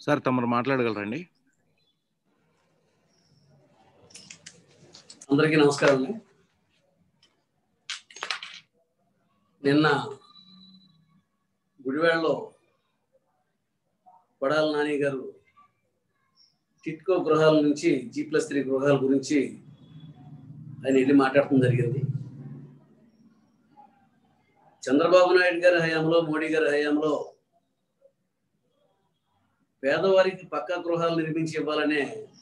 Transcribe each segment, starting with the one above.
Sir తమరు మాట్లాడగలరండి అందరికీ నమస్కారం అండి నిన్న గుడివాడలో కొడాల నాని గారు టిట్కో గృహాల నుంచి జీ ప్లస్ త్రీ గృహాల గురించి ఆయన వెళ్ళి మాట్లాడటం జరిగింది చంద్రబాబు నాయుడు గారి హయాంలో మోడీ గారి హయాంలో పేదవారికి పక్కా గృహాలు నిర్మించి ఇవ్వాలనే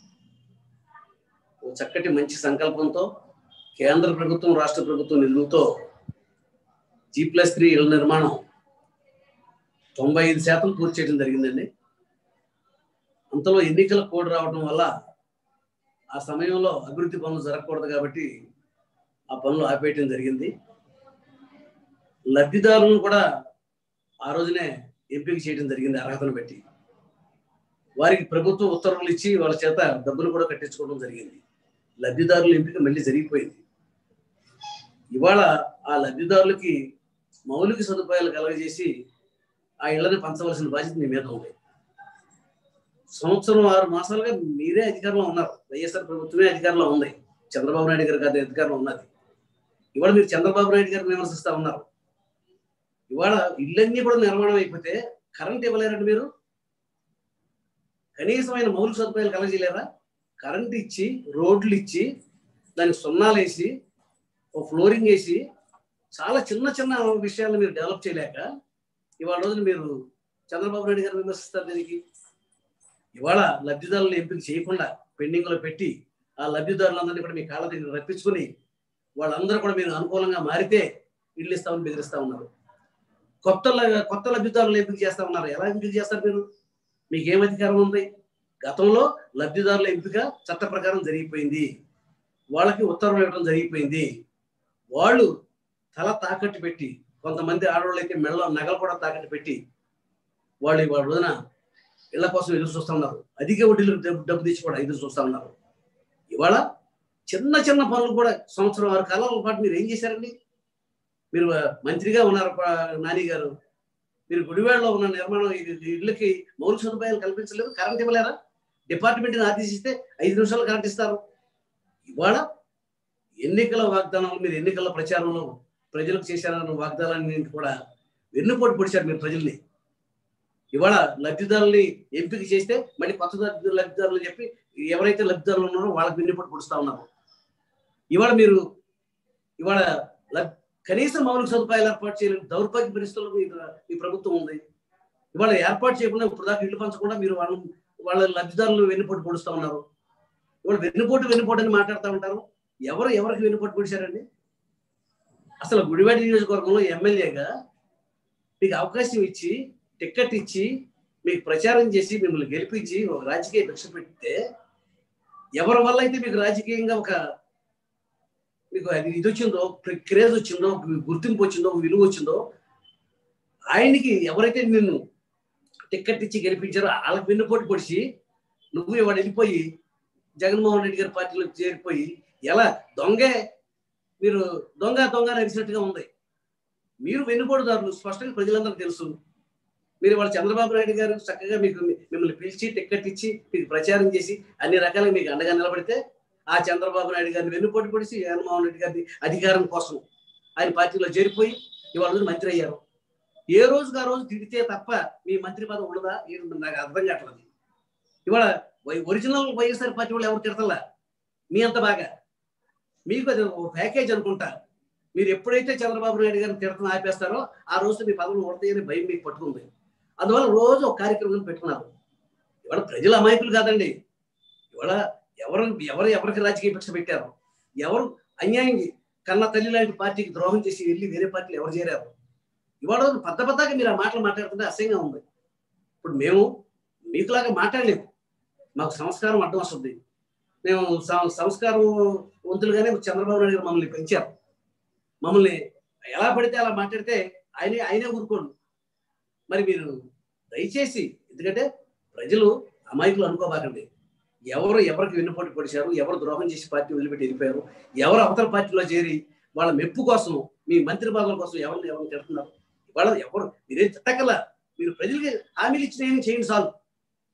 ఓ చక్కటి మంచి సంకల్పంతో కేంద్ర ప్రభుత్వం రాష్ట్ర ప్రభుత్వం నిధులతో జీ ప్లస్ త్రీ ఇళ్ల నిర్మాణం తొంభై ఐదు శాతం పూర్తి చేయడం జరిగిందండి అంతలో ఎన్నికల కోడ్ రావడం వల్ల ఆ సమయంలో అభివృద్ధి పనులు జరగకూడదు కాబట్టి ఆ పనులు ఆపేయటం జరిగింది లబ్ధిదారులను కూడా ఆ రోజునే ఎంపిక చేయడం జరిగింది అర్హతను బట్టి వారికి ప్రభుత్వం ఉత్తర్వులు ఇచ్చి వాళ్ళ చేత డబ్బులు కూడా కట్టించుకోవడం జరిగింది లబ్ధిదారుల ఎంపిక మళ్ళీ జరిగిపోయింది ఇవాళ ఆ లబ్ధిదారులకి మౌలిక సదుపాయాలు కలగజేసి ఆ ఇళ్లని పంచవలసిన బాధ్యత మీ మీద ఉంది సంవత్సరం ఆరు మాసాలుగా మీరే అధికారంలో ఉన్నారు వైఎస్ఆర్ ప్రభుత్వమే అధికారంలో ఉంది చంద్రబాబు నాయుడు గారు కాదు అధికారంలో ఉన్నది ఇవాళ మీరు చంద్రబాబు నాయుడు గారిని విమర్శిస్తా ఉన్నారు ఇవాళ ఇళ్ళన్నీ కూడా నిర్మాణం అయిపోతే కరెంట్ ఇవ్వలేరండి మీరు కనీసమైన మౌలిక సదుపాయాలు కలగజేయలేరా కరెంట్ ఇచ్చి రోడ్లు ఇచ్చి దానికి సున్నాలు వేసి ఒక ఫ్లోరింగ్ వేసి చాలా చిన్న చిన్న విషయాలను మీరు డెవలప్ చేయలేక ఇవాళ రోజున మీరు చంద్రబాబు నాయుడు గారు విమర్శిస్తారు దీనికి ఇవాళ లబ్ధిదారులను ఎంపిక చేయకుండా పెండింగ్లో పెట్టి ఆ లబ్ధిదారులందరినీ కూడా మీ కాళ్ళ దగ్గర రప్పించుకుని వాళ్ళందరూ కూడా మీరు అనుకూలంగా మారితే ఇల్లు ఇస్తామని బెదిరిస్తా ఉన్నారు కొత్త ల- కొత్త లబ్ధిదారులు ఎంపిక చేస్తా ఉన్నారు ఎలా ఎంపిక చేస్తారు మీరు మీకు ఏం అధికారం ఉంది గతంలో లబ్ధిదారుల ఎంపిక చట్ట ప్రకారం జరిగిపోయింది వాళ్ళకి ఉత్తర్వులు ఇవ్వడం జరిగిపోయింది వాళ్ళు తల తాకట్టు పెట్టి కొంతమంది ఆడవాళ్ళు అయితే మెళ్ళ నగలు కూడా తాకట్టు పెట్టి వాళ్ళు ఇవాళ రోజున ఇళ్ల కోసం ఎదురు చూస్తా ఉన్నారు అధిక వడ్డీలు డబ్బు డబ్బు తెచ్చి కూడా ఎదురు చూస్తా ఉన్నారు ఇవాళ చిన్న చిన్న పనులు కూడా సంవత్సరం ఆరు కాలాల పాటు మీరు ఏం చేశారండి మీరు ఆ, మంత్రిగా ఉన్నారు ప- నాని గారు మీరు గుడివాడలో ఉన్న నిర్మాణం ఇది- ఇళ్ళకి మౌలిక సదుపాయాలు కల్పించలేదు కరెంట్ ఇవ్వలేరా డిపార్ట్మెంట్ని ఆదేశిస్తే ఐదు నిమిషాలు కరెంట్ ఇస్తారు ఇవాళ ఎన్నికల వాగ్దానాలు మీరు ఎన్నికల ప్రచారంలో ప్రజలకు చేశారన్న వాగ్దానాన్ని కూడా వెన్నుపోటు పొడిచారు మీరు ప్రజల్ని ఇవాళ లబ్ధిదారుల్ని ఎంపిక చేస్తే మళ్ళీ కొత్త లబ్ధి- లబ్ధిదారులు చెప్పి ఎవరైతే లబ్ధిదారులు ఉన్నారో వాళ్ళకి వెన్నుపోటు పొడుస్తా ఉన్నారు ఇవాళ మీరు ఇవాళ లబ్- కనీస మౌలిక సదుపాయాలు ఏర్పాటు చేయలేని దౌర్భాగ్య పరిస్థితుల్లో మీ మీ ప్రభుత్వం ఉంది ఇవాళ ఏర్పాటు చేయకుండా ఇప్పుడు దాకా ఇల్లు పంచకుండా మీరు వాళ్ళ వాళ్ళ లబ్ధిదారులు వెన్నుపోటు పొడుస్తూ ఉన్నారు ఇవాళ వెన్నుపోటు వెన్నుపోటు అని మాట్లాడుతూ ఉంటారు ఎవరు ఎవరికి వెన్నుపోటు పొడిచారండి అసలు గుడివాడ నియోజకవర్గంలో ఎమ్మెల్యేగా మీకు అవకాశం ఇచ్చి టిక్కెట్ ఇచ్చి మీకు ప్రచారం చేసి మిమ్మల్ని గెలిపించి ఒక రాజకీయ భిక్ష పెడితే ఎవరి వల్ల అయితే మీకు రాజకీయంగా ఒక మీకు అది ఇది వచ్చిందో క్రేజ్ వచ్చిందో గుర్తింపు వచ్చిందో విలువ వచ్చిందో ఆయనకి ఎవరైతే నిన్ను టిక్కెట్ ఇచ్చి గెలిపించారో వాళ్ళకి వెన్నుపోటు పొడిచి నువ్వు ఇవాడు వెళ్ళిపోయి జగన్మోహన్ రెడ్డి గారి పార్టీలో చేరిపోయి ఎలా దొంగే మీరు దొంగ దొంగ నడిచినట్టుగా ఉంది మీరు వెన్నుపోటుదారులు స్పష్టంగా ప్రజలందరికీ తెలుసు మీరు వాళ్ళ చంద్రబాబు నాయుడు గారు చక్కగా మీకు మిమ్మల్ని పిలిచి టిక్కెట్ ఇచ్చి మీకు ప్రచారం చేసి అన్ని రకాలుగా మీకు అండగా నిలబడితే ఆ చంద్రబాబు నాయుడు గారిని వెన్నుపోటు పొడిచి జగన్మోహన్ రెడ్డి గారిని అధికారం కోసం ఆయన పార్టీలో చేరిపోయి ఇవాళ రోజు మంత్రి అయ్యారు ఏ రోజుకి ఆ రోజు తిడితే తప్ప మీ మంత్రి పదవి ఉండదా ఏంటి నాకు అర్థం కావట్లేదు ఇవాళ వై- ఒరిజినల్ వైఎస్ఆర్ పార్టీ వాళ్ళు ఎవరు తిడతలా మీ అంత బాగా మీకు అది ఒక ప్యాకేజ్ అనుకుంటా మీరు ఎప్పుడైతే చంద్రబాబు నాయుడు గారిని తిడతను ఆపేస్తారో ఆ రోజు మీ పదవులు ఉడతాయని భయం మీకు పట్టుకుంది అందువల్ల రోజు ఒక కార్యక్రమం పెట్టుకున్నారు ఇవాళ ప్రజల అమాయకులు కాదండి ఇవాళ ఎవరు ఎవరు ఎవరికి రాజకీయ భిక్ష పెట్టారు ఎవరు అన్యాయం కన్న తల్లి లాంటి పార్టీకి ద్రోహం చేసి వెళ్ళి వేరే పార్టీలు ఎవరు చేరారు ఇవాళ రోజు పెద్ద పెద్దగా మీరు ఆ మాటలు మాట్లాడుతుంటే అసహ్యంగా ఉంది ఇప్పుడు మేము మీకులాగా మాట్లాడలేము మాకు సంస్కారం అడ్డం వస్తుంది మేము సం- సంస్కారం వంతులుగానే చంద్రబాబు నాయుడు గారు మమ్మల్ని పెంచారు మమ్మల్ని ఎలా పడితే అలా మాట్లాడితే ఆయనే ఆయనే ఊరుకోండు మరి మీరు దయచేసి ఎందుకంటే ప్రజలు అమాయకులు అనుకోబాకండి ఎవరు ఎవరికి వెన్నుపోటు పొడిచారు ఎవరు ద్రోహం చేసి పార్టీ వదిలిపెట్టి వెళ్ళిపోయారు ఎవరు అవతల పార్టీలో చేరి వాళ్ళ మెప్పు కోసం మీ మంత్రి పదవుల కోసం ఎవరిని ఎవరిని తిడుతున్నారు వాళ్ళ ఎవరు మీరేం తిట్టగల మీరు ప్రజలకి హామీలు ఇచ్చిన ఏమి చేయండి చాలు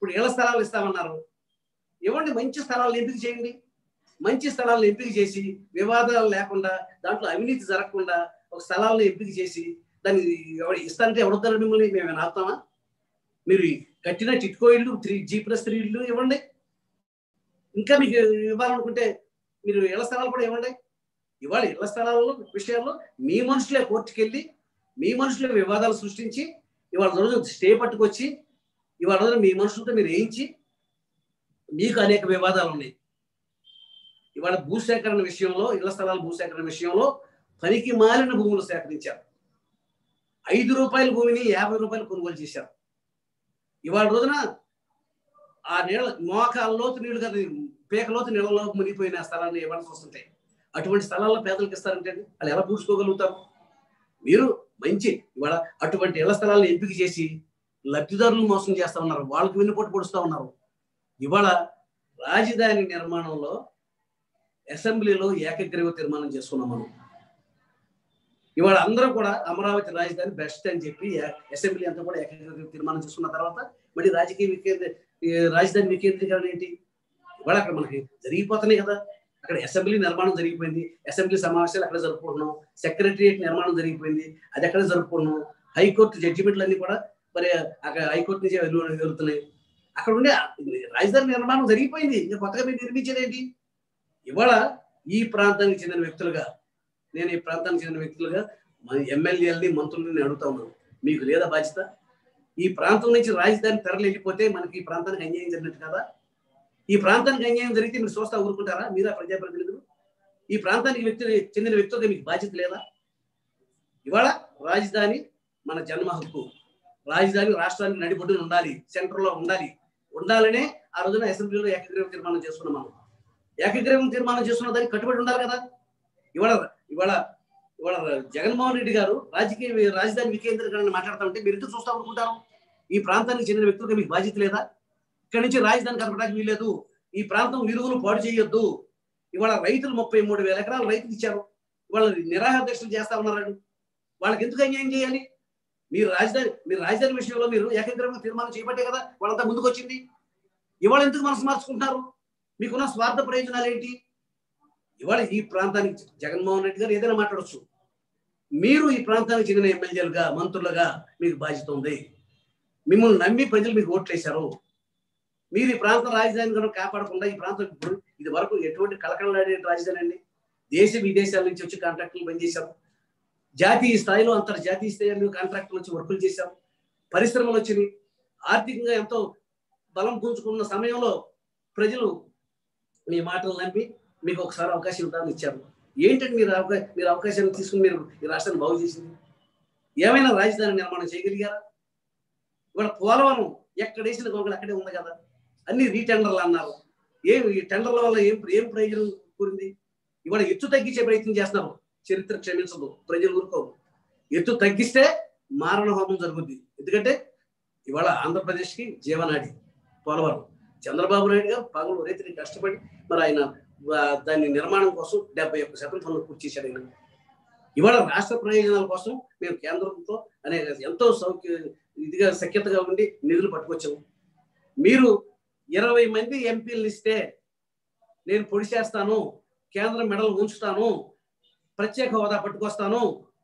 ఇప్పుడు ఇళ్ల స్థలాలు ఇస్తామన్నారు ఇవ్వండి మంచి స్థలాలను ఎంపిక చేయండి మంచి స్థలాలను ఎంపిక చేసి వివాదాలు లేకుండా దాంట్లో అవినీతి జరగకుండా ఒక స్థలాలను ఎంపిక చేసి దాన్ని ఎవరు ఇస్తానంటే ఎవడతారు మిమ్మల్ని మేము ఆపుతామా మీరు కట్టిన టిట్కో ఇల్లు త్రీ జీ ప్లస్ త్రీ ఇల్లు ఇవ్వండి ఇంకా మీకు ఇవ్వాలనుకుంటే మీరు ఇళ్ల స్థలాలు కూడా ఇవ్వండి ఇవాళ ఇళ్ల స్థలాల్లో విషయాల్లో మీ మనుషులే కోర్టుకి వెళ్ళి మీ మనుషులే వివాదాలు సృష్టించి ఇవాళ రోజు స్టే పట్టుకొచ్చి ఇవాళ రోజున మీ మనుషులతో మీరు వేయించి మీకు అనేక వివాదాలు ఉన్నాయి ఇవాళ భూసేకరణ విషయంలో ఇళ్ల స్థలాల భూసేకరణ విషయంలో పనికి మాలిన భూములు సేకరించారు ఐదు రూపాయల భూమిని యాభై రూపాయలు కొనుగోలు చేశారు ఇవాళ రోజున ఆ నీళ్ళ మోకాల్లోతు నీళ్లు కదా పీకలోతు నీళ్ళలో మునిగిపోయిన స్థలాన్ని ఇవ్వాల్సి వస్తుంటాయి అటువంటి స్థలాల్లో పేదలకు ఇస్తారంటే వాళ్ళు ఎలా పూడ్చుకోగలుగుతారు మీరు మంచి ఇవాళ అటువంటి ఇళ్ల స్థలాలను ఎంపిక చేసి లబ్ధిదారులను మోసం చేస్తా ఉన్నారు వాళ్ళకి వెన్నుపోటు పొడుస్తూ ఉన్నారు ఇవాళ రాజధాని నిర్మాణంలో అసెంబ్లీలో ఏకగ్రీవ తీర్మానం చేసుకున్నాం మనం ఇవాళ అందరూ కూడా అమరావతి రాజధాని బెస్ట్ అని చెప్పి అసెంబ్లీ అంతా కూడా ఏకగ్రీవ తీర్మానం చేసుకున్న తర్వాత మళ్ళీ రాజకీయ వికేంద్ర రాజధాని వికేంద్రీకరణ ఏంటి ఇవాళ అక్కడ మనకి జరిగిపోతున్నాయి కదా అక్కడ అసెంబ్లీ నిర్మాణం జరిగిపోయింది అసెంబ్లీ సమావేశాలు అక్కడ జరుపుకుంటున్నాం సెక్రటరియట్ నిర్మాణం జరిగిపోయింది అది అక్కడ జరుపుకుంటున్నాం హైకోర్టు జడ్జిమెంట్లు అన్ని కూడా మరి అక్కడ హైకోర్టు నుంచి వెళ్తున్నాయి అక్కడ ఉండే రాజధాని నిర్మాణం జరిగిపోయింది ఇంకా కొత్తగా మీరు నిర్మించేది ఏంటి ఇవాళ ఈ ప్రాంతానికి చెందిన వ్యక్తులుగా నేను ఈ ప్రాంతానికి చెందిన వ్యక్తులుగా మన ఎమ్మెల్యేలని మంత్రులని అడుగుతా ఉన్నాను మీకు లేదా బాధ్యత ఈ ప్రాంతం నుంచి రాజధాని తరలి వెళ్ళిపోతే మనకి ఈ ప్రాంతానికి అన్యాయం జరిగినట్టు కదా ఈ ప్రాంతానికి అన్యాయం జరిగితే మీరు చూస్తా ఊరుకుంటారా మీరా ప్రజాప్రతినిధులు ఈ ప్రాంతానికి వ్యక్తులు చెందిన వ్యక్తులుగా మీకు బాధ్యత లేదా ఇవాళ రాజధాని మన జన్మ హక్కు రాజధాని రాష్ట్రానికి నడిబొడ్డున ఉండాలి సెంటర్లో ఉండాలి ఉండాలనే ఆ రోజున అసెంబ్లీలో ఏకగ్రీవ తీర్మానం చేసుకున్నాం మనం ఏకగ్రీవం తీర్మానం చేసుకున్న దానికి కట్టుబడి ఉండాలి కదా ఇవాళ ఇవాళ ఇవాళ జగన్మోహన్ రెడ్డి గారు రాజకీయ రాజధాని వికేంద్రీకరణ మాట్లాడుతూ ఉంటే మీరు ఎందుకు చూస్తా అనుకుంటారు ఈ ప్రాంతానికి చెందిన వ్యక్తులుగా మీకు బాధ్యత లేదా ఇక్కడి నుంచి రాజధాని కలపడానికి వీలేదు ఈ ప్రాంతం విలువలు పాడు చేయొద్దు ఇవాళ రైతులు ముప్పై మూడు వేల ఎకరాలు రైతులు ఇచ్చారు ఇవాళ నిరాహార దీక్షలు చేస్తా ఉన్నారు వాళ్ళకి ఎందుకు అన్యాయం చేయాలి మీరు రాజధాని మీరు రాజధాని విషయంలో మీరు ఏకగ్రీవంగా తీర్మానం చేయబట్టే కదా వాళ్ళంతా ముందుకు వచ్చింది ఇవాళ ఎందుకు మనసు మార్చుకుంటున్నారు మీకున్న స్వార్థ ప్రయోజనాలు ఏంటి ఇవాళ ఈ ప్రాంతానికి జగన్మోహన్ రెడ్డి గారు ఏదైనా మాట్లాడచ్చు మీరు ఈ ప్రాంతానికి చెందిన ఎమ్మెల్యేలుగా మంత్రులుగా మీకు బాధ్యత ఉంది మిమ్మల్ని నమ్మి ప్రజలు మీకు ఓట్లు వేశారు మీరు ఈ ప్రాంత రాజధాని కనుక కాపాడకుండా ఈ ప్రాంతం ఇప్పుడు ఇది వరకు ఎటువంటి కలకలలాడే రాజధాని అండి దేశ విదేశాల నుంచి వచ్చి కాంట్రాక్టులు పనిచేశాం జాతీయ స్థాయిలో అంతర్జాతీయ స్థాయిలో కాంట్రాక్టులు వచ్చి వర్కులు చేశాం పరిశ్రమలు వచ్చినాయి ఆర్థికంగా ఎంతో బలం పుంజుకున్న సమయంలో ప్రజలు మీ మాటలు నమ్మి మీకు ఒకసారి అవకాశం ఇవ్వడానికి ఇచ్చారు ఏంటంటే మీరు అవకాశం మీరు అవకాశాన్ని తీసుకుని మీరు ఈ రాష్ట్రాన్ని బాగు చేసింది ఏమైనా రాజధాని నిర్మాణం చేయగలిగారా ఇవాళ పోలవరం ఎక్కడ వేసిన గొంగలు అక్కడే ఉంది కదా అన్ని రీటెండర్లు అన్నారు ఏం ఈ టెండర్ల వల్ల ఏం ఏం ప్రయోజనం కూరింది ఇవాళ ఎత్తు తగ్గించే ప్రయత్నం చేస్తున్నారు చరిత్ర క్షమించదు ప్రజలు ఊరుకోవు ఎత్తు తగ్గిస్తే మారణ హోమం జరుగుద్ది ఎందుకంటే ఇవాళ ఆంధ్రప్రదేశ్కి జీవనాడి పోలవరం చంద్రబాబు నాయుడు గారు పగలు రైతుని కష్టపడి మరి ఆయన దాని నిర్మాణం కోసం డెబ్బై ఒక్క శాతం పనులు పూర్తి చేశాడు ఆయన ఇవాళ రాష్ట్ర ప్రయోజనాల కోసం మేము కేంద్రంతో అనేక ఎంతో సౌఖ్య ఇదిగా సఖ్యతగా ఉండి నిధులు పట్టుకొచ్చాము మీరు ఇరవై మంది ఎంపీలు ఇస్తే నేను పొడి చేస్తాను కేంద్రం మెడలు ఉంచుతాను ప్రత్యేక హోదా పట్టుకొస్తాను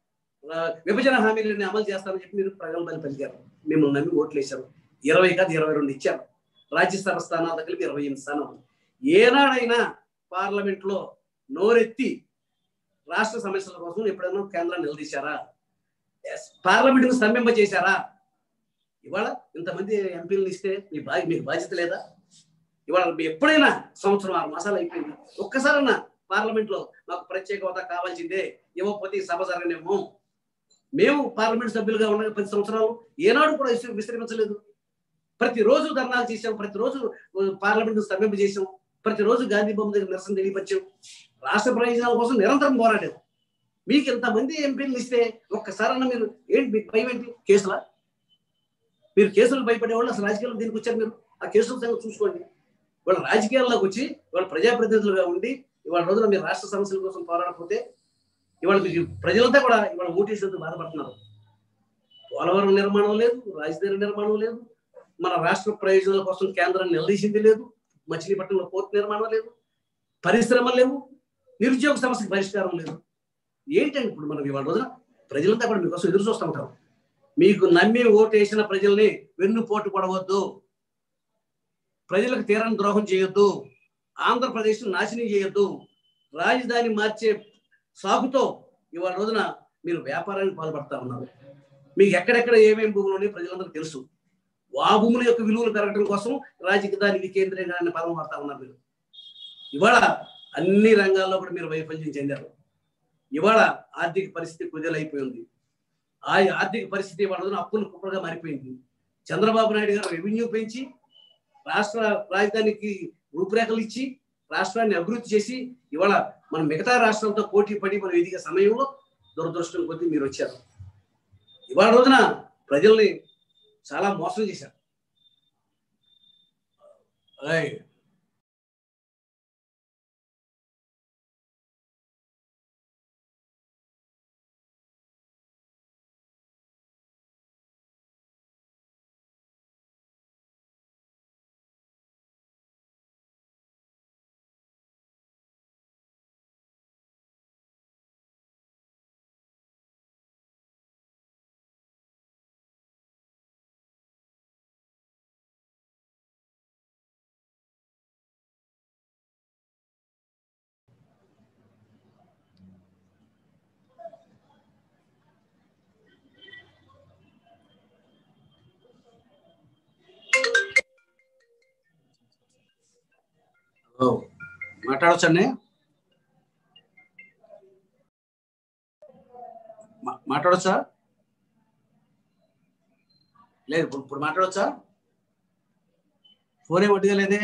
విభజన హామీలను అమలు చేస్తానని చెప్పి మీరు ప్రగల్భాన్ని పలికారు మిమ్మల్ని నమ్మి ఓట్లు వేశారు ఇరవై కాదు ఇరవై రెండు ఇచ్చారు రాజ్యసభ స్థానాలు కలిపి ఇరవై ఎనిమిది స్థానాలు ఏనాడైనా పార్లమెంట్ లో నోరెత్తి రాష్ట్ర సమస్యల కోసం ఎప్పుడైనా కేంద్రాన్ని నిలదీశారా పార్లమెంట్ స్తంభింప చేశారా ఇవాళ ఇంతమంది ఎంపీలను ఇస్తే మీ బా మీకు బాధ్యత లేదా ఇవాళ ఎప్పుడైనా సంవత్సరం ఆరు మాసాలు అయిపోయింది ఒక్కసారన్నా పార్లమెంట్ లో మాకు ప్రత్యేక హోదా కావాల్సిందే ఇవ్వకపోతే సభ జరగనేమో మేము పార్లమెంట్ సభ్యులుగా ఉన్న పది సంవత్సరాలు ఏనాడు కూడా విశ్రమించలేదు ప్రతిరోజు ధర్నాలు చేసాం ప్రతిరోజు పార్లమెంట్ స్తంభింప చేసాం ప్రతిరోజు గాంధీ బొమ్మ దగ్గర నిరసన తెలియపరిచాం రాష్ట్ర ప్రయోజనాల కోసం నిరంతరం పోరాడాం మీకు ఇంతమంది ఎంపీలు ఇస్తే ఒక్కసారన్నా మీరు ఏంటి మీకు భయం ఏంటి కేసులా మీరు కేసులు భయపడే వాళ్ళు అసలు రాజకీయాల్లో దీనికి వచ్చారు మీరు ఆ కేసుల సంగతి చూసుకోండి వాళ్ళ రాజకీయాల్లోకి వచ్చి వాళ్ళ ప్రజాప్రతినిధులుగా ఉండి ఇవాళ రోజున మీరు రాష్ట్ర సమస్యల కోసం పోరాడకపోతే ఇవాళ మీకు ప్రజలంతా కూడా ఇవాళ ఓటేసేందుకు బాధపడుతున్నారు పోలవరం నిర్మాణం లేదు రాజధాని నిర్మాణం లేదు మన రాష్ట్ర ప్రయోజనాల కోసం కేంద్రాన్ని నిలదీసింది లేదు మచిలీపట్నంలో పోర్టు నిర్మాణం లేదు పరిశ్రమలు లేవు నిరుద్యోగ సమస్యకి పరిష్కారం లేదు ఏంటండి ఇప్పుడు మనం ఇవాళ రోజున ప్రజలంతా కూడా మీకోసం ఎదురు చూస్తూ ఉంటారు మీకు నమ్మి ఓటు వేసిన ప్రజల్ని వెన్నుపోటు పడవద్దు ప్రజలకు తీరని ద్రోహం చేయొద్దు ఆంధ్రప్రదేశ్ నాశనం చేయొద్దు రాజధాని మార్చే సాగుతో ఇవాళ రోజున మీరు వ్యాపారానికి పాల్పడతా ఉన్నారు మీకు ఎక్కడెక్కడ ఏమేమి భూములు ఉన్నాయో ప్రజలందరికీ తెలుసు ఆ భూముల యొక్క విలువలు పెరగడం కోసం రాజధాని వికేంద్రీకరణ అనే పదం వాడుతా ఉన్నారు మీరు ఇవాళ అన్ని రంగాల్లో కూడా మీరు వైఫల్యం చెందారు ఇవాళ ఆర్థిక పరిస్థితి కుదేలైపోయింది ఆ ఆర్థిక పరిస్థితి ఇవాళ రోజున అప్పులు కుప్పలుగా మారిపోయింది చంద్రబాబు నాయుడు గారు రెవెన్యూ పెంచి రాష్ట్ర రాజధానికి రూపురేఖలు ఇచ్చి రాష్ట్రాన్ని అభివృద్ధి చేసి ఇవాళ మనం మిగతా రాష్ట్రాలతో పోటీ పడి మనం ఎదిగే సమయంలో దురదృష్టం కొద్దీ మీరు వచ్చారు ఇవాళ రోజున ప్రజల్ని చాలా మోసం చేశారు ఏయ్, ఓ, మాట్లాడొచ్చండి మా- మాట్లాడొచ్చా లేదు ఇప్పుడు ఇప్పుడు మాట్లాడొచ్చా ఫోన్ ఏం ఒట్టిగా లేదే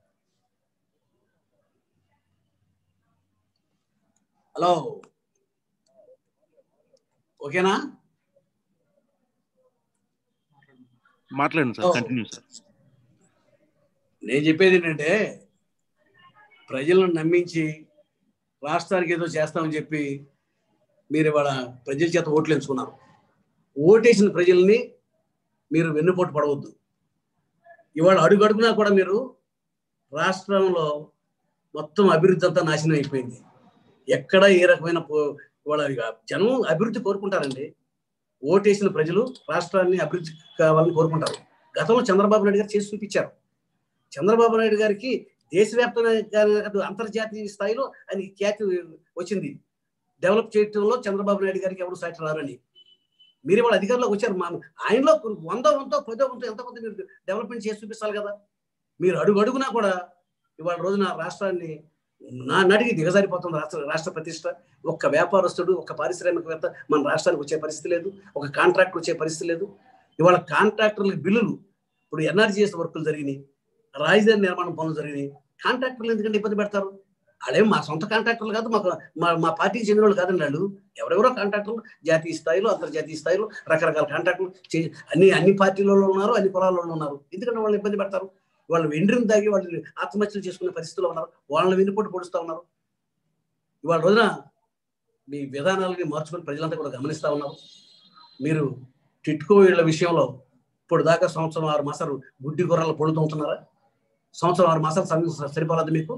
హలో ఓకేనా మాట్లాడండి ఓ. సార్ కంటిన్యూ సార్ నేను చెప్పేది ఏంటంటే ప్రజలను నమ్మించి రాష్ట్రానికి ఏదో చేస్తామని చెప్పి మీరు ఇవాళ ప్రజల చేత ఓట్లు ఎంచుకున్నారు ఓటేసిన ప్రజల్ని మీరు వెన్నుపోటు పడవద్దు ఇవాళ అడుగడుగునా కూడా మీరు రాష్ట్రంలో మొత్తం అభివృద్ధి అంతా నాశనం అయిపోయింది ఎక్కడ ఏ రకమైన పో- ఇవాళ ఇక జనం అభివృద్ధి కోరుకుంటారండి ఓటేసిన ప్రజలు రాష్ట్రాన్ని అభివృద్ధి కావాలని కోరుకుంటారు గతంలో చంద్రబాబు నాయుడు గారు చేసి చూపించారు చంద్రబాబు నాయుడు గారికి దేశవ్యాప్తంగా కాదు, అంతర్జాతీయ స్థాయిలో ఆయన ఖ్యాతి వచ్చింది డెవలప్ చేయడంలో చంద్రబాబు నాయుడు గారికి ఎవరు సాటి రారని మీరు ఇవాళ అధికారంలోకి వచ్చారు మా ఆయనలో కొన్ని వంద వంతో పదో వంతో ఎంత కొంత మీరు డెవలప్మెంట్ చేసి చూపించాలి కదా మీరు అడుగు అడుగునా కూడా ఇవాళ రోజున రాష్ట్రాన్ని నా నాటికి దిగజారిపోతుంది రాష్ట్ర రాష్ట్ర ప్రతిష్ట ఒక్క వ్యాపారస్తుడు ఒక పారిశ్రామికవేత్త మన రాష్ట్రానికి వచ్చే పరిస్థితి లేదు ఒక కాంట్రాక్ట్ వచ్చే పరిస్థితి లేదు ఇవాళ కాంట్రాక్టర్లకు బిల్లులు ఇప్పుడు ఎన్ఆర్జీఎస్ వర్కులు జరిగినాయి రాజధాని నిర్మాణం పనులు జరిగినాయి కాంట్రాక్టర్లు ఎందుకంటే ఇబ్బంది పెడతారు వాళ్ళేం మా సొంత కాంట్రాక్టర్లు కాదు మాకు మా మా పార్టీకి చెందిన వాళ్ళు కాదండి వాళ్ళు ఎవరెవరో కాంట్రాక్టర్లు జాతీయ స్థాయిలో అంతర్జాతీయ స్థాయిలో రకరకాల కాంట్రాక్టులు చే- అన్ని అన్ని పార్టీలలో ఉన్నారు అన్ని కులాలలో ఉన్నారు ఎందుకంటే వాళ్ళు ఇబ్బంది పెడతారు వాళ్ళు వెండ్రిని తాగి వాళ్ళు ఆత్మహత్యలు చేసుకునే పరిస్థితిలో ఉన్నారు వాళ్ళని వెన్నుపోటు పొడుస్తూ ఉన్నారు ఇవాళ రోజున మీ విధానాలని మార్చుకొని ప్రజలంతా కూడా గమనిస్తా ఉన్నారు మీరు టిట్కో వీళ్ళ విషయంలో ఇప్పుడు దాకా సంవత్సరం ఆరు మాసాలు గుడ్డి గుర్రాలు పొడుతుంటున్నారా సంవత్సరం ఆరు మాసాలు సమయం స- సరిపోలేదు మీకు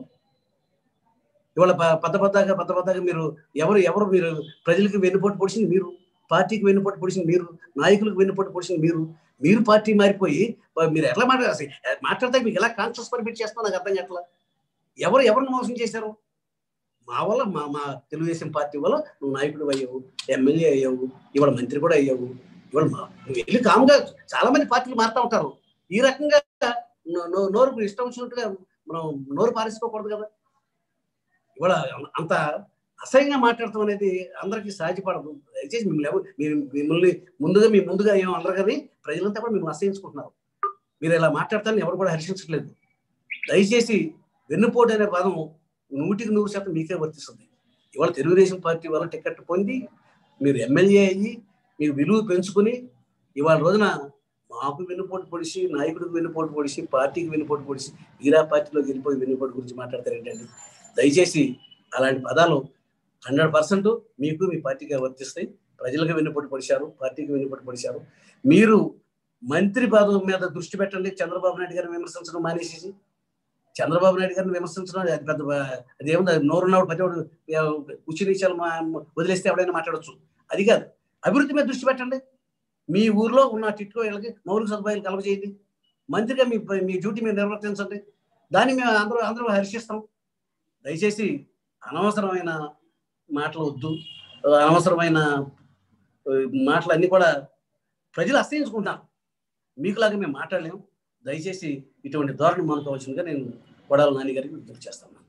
ఇవాళ ప- పెద్ద పెద్దగా పెద్ద పెద్దగా మీరు ఎవరు ఎవరు మీరు ప్రజలకు వెన్నుపోటు పొడిచింది మీరు పార్టీకి వెన్నుపోటు పొడిచింది మీరు నాయకులకు వెన్నుపోటు పొడిచింది మీరు మీరు పార్టీ మారిపోయి ప- మీరు ఎట్లా మాట్లాడారు మాట్లాడితే మీకు ఎలా కాన్షియస్ పర్మిట్ చేస్తున్నా నాకు అర్థం కావట్లా ఎవరు ఎవరిని మోసం చేశారు మా వల్ల మా మా తెలుగుదేశం పార్టీ వల్ల నువ్వు నాయకుడు అయ్యావు ఎమ్మెల్యే అయ్యావు ఇవాళ మంత్రి కూడా అయ్యావు ఇవాళ మా నువ్వు వెళ్ళి కామ్గా చాలా మంది పార్టీలు మారుతా ఉంటారు ఈ రకంగా నో- నో- నోరు ఇష్టం వచ్చినట్టుగా మనం నోరు పారేసుకోకూడదు కదా ఇవాళ అంత అసహ్యంగా మాట్లాడటం అనేది అందరికీ సాధ్యపడదు దయచేసి మిమ్మల్ని ఎవరు మీరు మిమ్మల్ని ముందుగా మీ ముందుగా ఏం అనరు కానీ ప్రజలంతా కూడా మిమ్మల్ని అసహించుకుంటున్నారు మీరు ఇలా మాట్లాడతారని ఎవరు కూడా హర్షించట్లేదు దయచేసి వెన్నుపోటు అనే పదం నూటికి నూరు శాతం మీకే వర్తిస్తుంది ఇవాళ తెలుగుదేశం పార్టీ వల్ల టికెట్ పొంది మీరు ఎమ్మెల్యే అయ్యి మీరు విలువ పెంచుకుని ఇవాళ రోజున మాకు వెన్నుపోటు పొడిచి నాయకుడికి వెన్నుపోటు పొడిచి పార్టీకి వెన్నుపోటు పొడిచి ఈరా పార్టీలోకి వెళ్ళిపోయి వెన్నుపోటు గురించి మాట్లాడతారు ఏంటండి దయచేసి అలాంటి పదాలు హండ్రెడ్ పర్సెంట్ మీకు మీ పార్టీకి వర్తిస్తాయి ప్రజలకు వెన్నుపోటు పొడిచారు పార్టీకి వెన్నుపోటు పొడిచారు మీరు మంత్రి పదవి మీద దృష్టి పెట్టండి చంద్రబాబు నాయుడు గారిని విమర్శించడం మానేసేసి చంద్రబాబు నాయుడు గారిని విమర్శించడం అది పెద్ద అది ఏముంది అది నోరున్నప్పుడు ప్రతి ఒక్కడు ఉచి నీచాలు మా- వదిలేస్తే ఎవడైనా మాట్లాడొచ్చు అది కాదు అభివృద్ధి మీద దృష్టి పెట్టండి మీ ఊర్లో ఉన్న టిట్కో వీళ్ళకి మౌలిక సదుపాయాలు కలగజేయండి మంత్రిగా మీ మీ డ్యూటీ మీరు నిర్వర్తించండి దాన్ని మేము అందరూ అందరూ హర్షిస్తాం దయచేసి అనవసరమైన మాటలు వద్దు అనవసరమైన ఆ, మాటలు అన్నీ కూడా ప్రజలు అసహించుకుంటారు మీకులాగా మేము మాట్లాడలేము దయచేసి ఇటువంటి ధోరణి మానుకోవాల్సిందిగా నేను కొడాల నాని గారికి విజ్ఞప్తి చేస్తాను